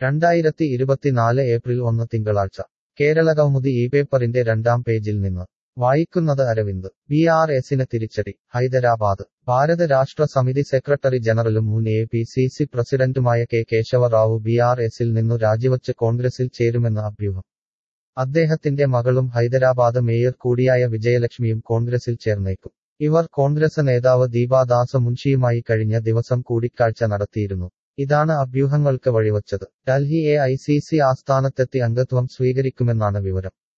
രണ്ടായിരത്തി ഇരുപത്തിനാല് ഏപ്രിൽ ഒന്ന് തിങ്കളാഴ്ച കേരളകൗമുദി ഈ പേപ്പറിന്റെ രണ്ടാം പേജിൽ നിന്ന് വായിക്കുന്നത് അരവിന്ദ് ബി ആർ എസിന് തിരിച്ചടി ഹൈദരാബാദ് ഭാരത രാഷ്ട്ര സമിതി സെക്രട്ടറി ജനറലും മുൻ എ പി സി സി പ്രസിഡന്റുമായ കെ കേശവറാവു ബി ആർ എസിൽ നിന്നു രാജിവച്ച് കോൺഗ്രസിൽ ചേരുമെന്ന് അഭ്യൂഹം അദ്ദേഹത്തിന്റെ മകളും ഹൈദരാബാദ് മേയർ കൂടിയായ വിജയലക്ഷ്മിയും കോൺഗ്രസിൽ ചേർന്നേക്കും ഇവർ കോൺഗ്രസ് നേതാവ് ദീപാദാസ മുൻഷിയുമായി കഴിഞ്ഞ ദിവസം കൂടിക്കാഴ്ച നടത്തിയിരുന്നു ഇതാണ് അഭ്യൂഹങ്ങൾക്ക് വഴിവച്ചത് Delhi A I C C ആസ്ഥാനത്തെത്തി അംഗത്വം സ്വീകരിക്കുമെന്നാണ് വിവരം